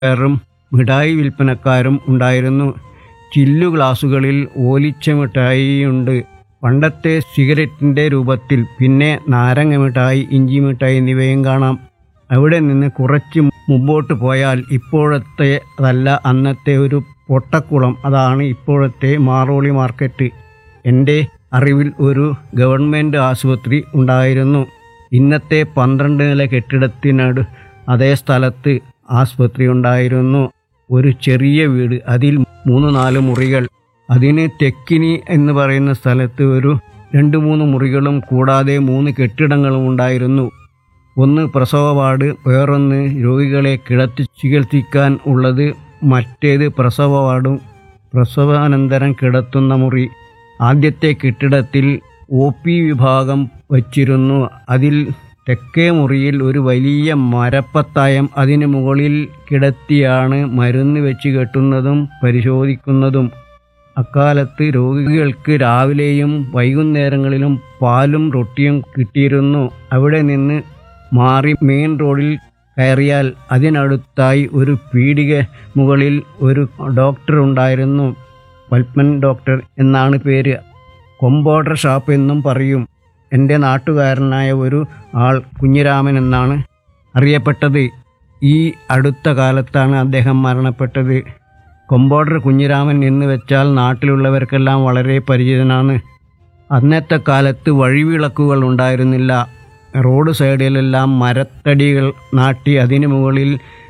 വേറും മിഠായി വിൽപ്പനക്കാരും ഉണ്ടായിരുന്നു ചില്ലു ഗ്ലാസുകളിൽ ഓലിച്ച മിഠായിയുണ്ട് പണ്ടത്തെ സിഗരറ്റിൻ്റെ രൂപത്തിൽ പിന്നെ നാരങ്ങ മിഠായി ഇഞ്ചി മിഠായി എന്നിവയും കാണാം അവിടെ നിന്ന് കുറച്ച് മുമ്പോട്ട് പോയാൽ ഇപ്പോഴത്തെ അതല്ല അന്നത്തെ ഒരു പൊട്ടക്കുളം അതാണ് ഇപ്പോഴത്തെ മാറോളി മാർക്കറ്റ് എൻ്റെ അറിവിൽ ഒരു ഗവൺമെൻറ് ആശുപത്രി ഉണ്ടായിരുന്നു ഇന്നത്തെ പന്ത്രണ്ട് നില കെട്ടിടത്തിനട് അതേ സ്ഥലത്ത് ആശുപത്രി ഉണ്ടായിരുന്നു ഒരു ചെറിയ വീട് അതിൽ മൂന്ന് നാല് മുറികൾ അതിന് തെക്കിനി എന്ന് പറയുന്ന സ്ഥലത്ത് ഒരു രണ്ട് മൂന്ന് മുറികളും കൂടാതെ മൂന്ന് കെട്ടിടങ്ങളും ഉണ്ടായിരുന്നു ഒന്ന് പ്രസവ വാർഡ് വേറൊന്ന് രോഗികളെ കിടത്തി ചികിത്സിക്കാൻ ഉള്ളത് മറ്റേത് പ്രസവ വാർഡും പ്രസവാനന്തരം കിടത്തുന്ന മുറി ആദ്യത്തെ കെട്ടിടത്തിൽ ഒ പി വിഭാഗം വച്ചിരുന്നു അതിൽ തെക്കേ മുറിയിൽ ഒരു വലിയ മരപ്പത്തായം അതിന് മുകളിൽ കിടത്തിയാണ് മരുന്ന് വെച്ച് കെട്ടുന്നതും പരിശോധിക്കുന്നതും അക്കാലത്ത് രോഗികൾക്ക് രാവിലെയും വൈകുന്നേരങ്ങളിലും പാലും റൊട്ടിയും കിട്ടിയിരുന്നു അവിടെ നിന്ന് മാറി മെയിൻ റോഡിൽ കയറിയാൽ അതിനടുത്തായി ഒരു പീടിക മുകളിൽ ഒരു ഡോക്ടർ ഉണ്ടായിരുന്നു പൽപ്പൻ ഡോക്ടർ എന്നാണ് പേര് കൊമ്പോഡർ ഷാപ്പ് എന്നും പറയും എൻ്റെ നാട്ടുകാരനായ ഒരു ആൾ കുഞ്ഞിരാമൻ എന്നാണ് അറിയപ്പെട്ടത് ഈ അടുത്ത കാലത്താണ് അദ്ദേഹം മരണപ്പെട്ടത് കൊമ്പോഡർ കുഞ്ഞിരാമൻ എന്ന് വെച്ചാൽ നാട്ടിലുള്ളവർക്കെല്ലാം വളരെ പരിചിതനാണ് അന്നത്തെ കാലത്ത് വഴിവിളക്കുകൾ ഉണ്ടായിരുന്നില്ല റോഡ് സൈഡിലെല്ലാം മരത്തടികൾ നാട്ടി അതിനു മുകളിൽ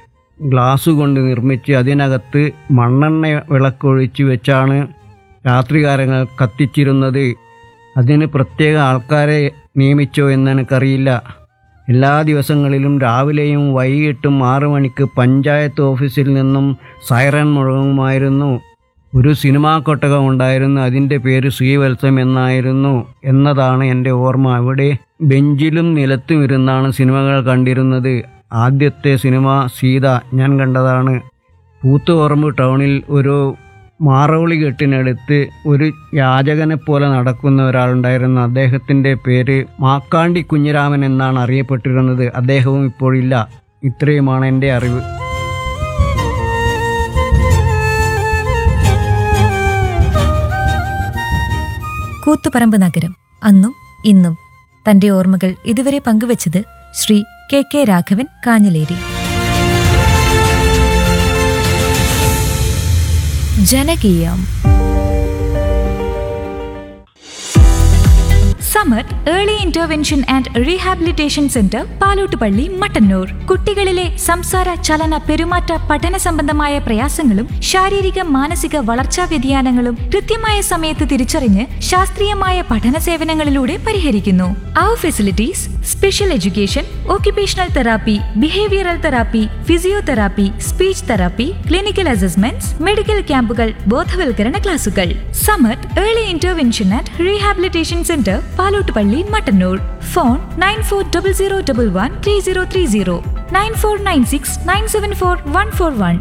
ഗ്ലാസ് കൊണ്ട് നിർമ്മിച്ച് അതിനകത്ത് മണ്ണെണ്ണ വിളക്കൊഴിച്ച് വെച്ചാണ് രാത്രികാലങ്ങൾ കത്തിച്ചിരുന്നത് അതിന് പ്രത്യേക ആൾക്കാരെ നിയമിച്ചോ എന്ന് എനിക്കറിയില്ല എല്ലാ ദിവസങ്ങളിലും രാവിലെയും വൈകിട്ടും ആറു മണിക്ക് പഞ്ചായത്ത് ഓഫീസിൽ നിന്നും സൈറൻ മുഴങ്ങുമായിരുന്നു ഒരു സിനിമാ കൊട്ടകം ഉണ്ടായിരുന്നു അതിൻ്റെ പേര് ശ്രീവത്സം എന്നായിരുന്നു എന്നതാണ് എൻ്റെ ഓർമ്മ അവിടെ ബെഞ്ചിലും നിലത്തും ഇരുന്നാണ് സിനിമകൾ കണ്ടിരുന്നത് ആദ്യത്തെ സിനിമ സീത ഞാൻ കണ്ടതാണ് പൂത്തുപറമ്പ് ടൗണിൽ ഒരു മാറവിളി കെട്ടിനടുത്ത് ഒരു യാചകനെ പോലെ നടക്കുന്ന ഒരാളുണ്ടായിരുന്നു അദ്ദേഹത്തിൻ്റെ പേര് മാക്കാണ്ടി കുഞ്ഞിരാമൻ എന്നാണ് അറിയപ്പെട്ടിരുന്നത് അദ്ദേഹവും ഇപ്പോഴില്ല ഇത്രയുമാണ് എൻ്റെ അറിവ് കൂത്തുപറമ്പ് നഗരം അന്നും ഇന്നും തന്റെ ഓർമ്മകൾ ഇതുവരെ പങ്കുവച്ചത് ശ്രീ കെ കെ രാഘവൻ കാഞ്ഞിലേരി ജനകീയം Samar early intervention and rehabilitation centre Palottupalli Mattannur കുട്ടികളിലെ സംസാര ചലന പെരുമാറ്റ പഠന സംബന്ധമായ പ്രയാസങ്ങളും ശാരീരിക മാനസിക വളർച്ചാ വ്യതിയാനങ്ങളും കൃത്യമായ സമയത്ത് തിരിച്ചറിഞ്ഞ് ശാസ്ത്രീയമായ പഠന സേവനങ്ങളിലൂടെ പരിഹരിക്കുന്നു അവർ facilities special education occupational therapy behavioural therapy physiotherapy speech therapy clinical assessments medical ക്യാമ്പുകൾ ബോധവൽക്കരണ ക്ലാസുകൾ Samath early intervention and rehabilitation centre Palottupalli Mattannur phone nine four double zero double one three zero three zero nine four nine six nine seven four one four one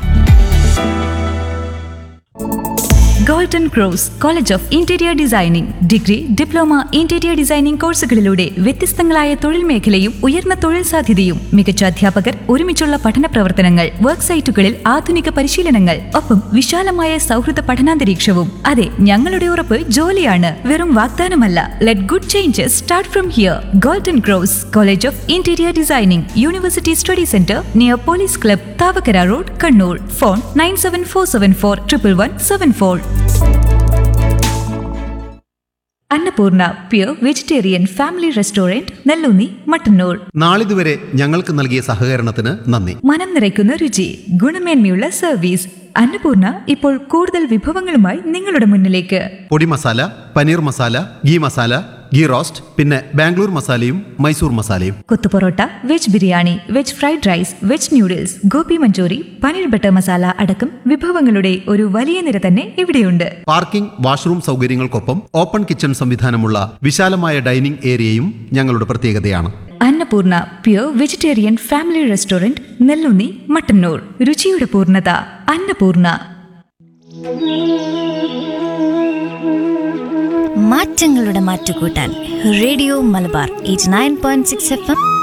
golden cross college of interior designing degree diploma interior designing കോഴ്സുകളിലൂടെ വ്യത്യസ്തങ്ങളായ തൊഴിൽ മേഖലയും ഉയർന്ന തൊഴിൽ സാധ്യതയും മികച്ച അധ്യാപകർ ഒരുമിച്ചുള്ള പഠന പ്രവർത്തനങ്ങൾ വർക്ക് സൈറ്റുകളിൽ ആധുനിക പരിശീലനങ്ങൾ ഒപ്പം വിശാലമായ സൗഹൃദ പഠനാന്തരീക്ഷവും അതെ ഞങ്ങളുടെ ഉറപ്പ് ജോലിയാണ് വെറും വാഗ്ദാനമല്ല let good changes start from here golden cross college of interior designing university study centre near police club Thavakkara road Kannur phone nine seven four seven four triple one seven four Annapurna pure vegetarian family restaurant Nelloonni Mattannur നാളിതുവരെ ഞങ്ങൾക്ക് നൽകിയ സഹകരണത്തിന് നന്ദി മനം നിറയ്ക്കുന്ന രുചി ഗുണമേന്മയുള്ള service Annapurna ഇപ്പോൾ കൂടുതൽ വിഭവങ്ങളുമായി നിങ്ങളുടെ മുന്നിലേക്ക് podi masala paneer masala ghee masala ghee roast പിന്നെ ബാംഗ്ലൂർ മസാലയും മൈസൂർ മസാലയും kothu parotta veg biryani veg fried rice veg noodles gobi Manchurian paneer butter masala അടക്കം വിഭവങ്ങളുടെ ഒരു വലിയ നിര തന്നെ ഇവിടെയുണ്ട് പാർക്കിംഗ് വാഷ്റൂം സൗകര്യങ്ങൾക്കൊപ്പം ഓപ്പൺ കിച്ചൺ സംവിധാനമുള്ള വിശാലമായ ഡൈനിംഗ് ഏരിയയും ഞങ്ങളുടെ പ്രത്യേകതയാണ് Annapurna pure vegetarian family restaurant Nellunni Mattannur രുചിയുടെ പൂർണ്ണത അന്നപൂർണ മാറ്റങ്ങളുടെ മാറ്റുകൂട്ടാൻ radio Malabar eight nine point six F M